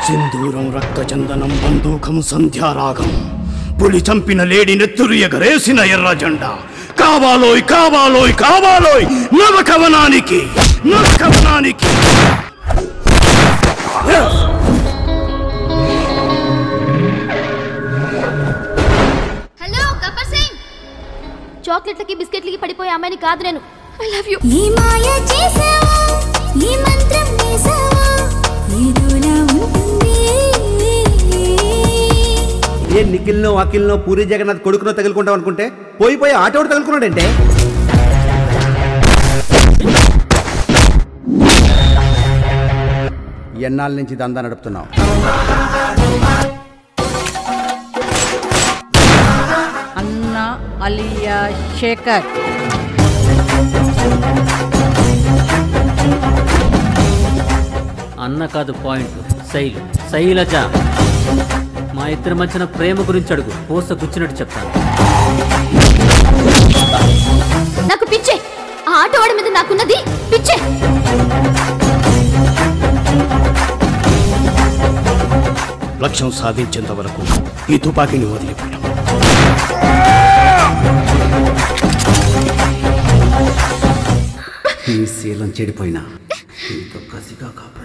సింధూరం రక్తచందనం బందూకం సంధ్యారాగం పులి చంపిన లేడి నెత్తురు ఎగరేసిన ఎర్ర జెండా కావాలోయ్ కావాలోయ్ కావాలోయ్ నవకవనానికి నవకవనానికి హలో గబ్బర్ సింగ్ చాక్లెట్లకి బిస్కెట్లకి పడిపోయే అమ్మాయిని కాదు నేను ఐ లవ్ యూ ఈ మాయ చేసావా ఈ మంత్రం వేసావా ఏదోలా ఉంటుంది ఏ నిఖిల్నో అఖిల్నో పూరి జగన్నాథ్ కొడుకునో తగులుకుంటాం అనుకుంటే పోయి పోయి ఆటోడు తగులుకున్నాడంటే ఎన్నాళ్ళ నుంచి దందా నడుపుతున్నావు అన్న అలియా శేఖర్ అన్న కాదు పాయింట్ శైలు శైలజ మా ఇద్దరి మధ్యన ప్రేమ గురించి అడుగు పోస గుచ్చినట్టు చెప్తాను నాకు పిచ్చే ఆ ఆటో వాడి మీద నాకున్నది పిచ్చే లక్ష్యం సాధించేంత వరకు ఈ తుపాకీని వదిలిపెట్టం ఈ శీలం చెడిపోయినా ఇంత కసిగా కాపాడు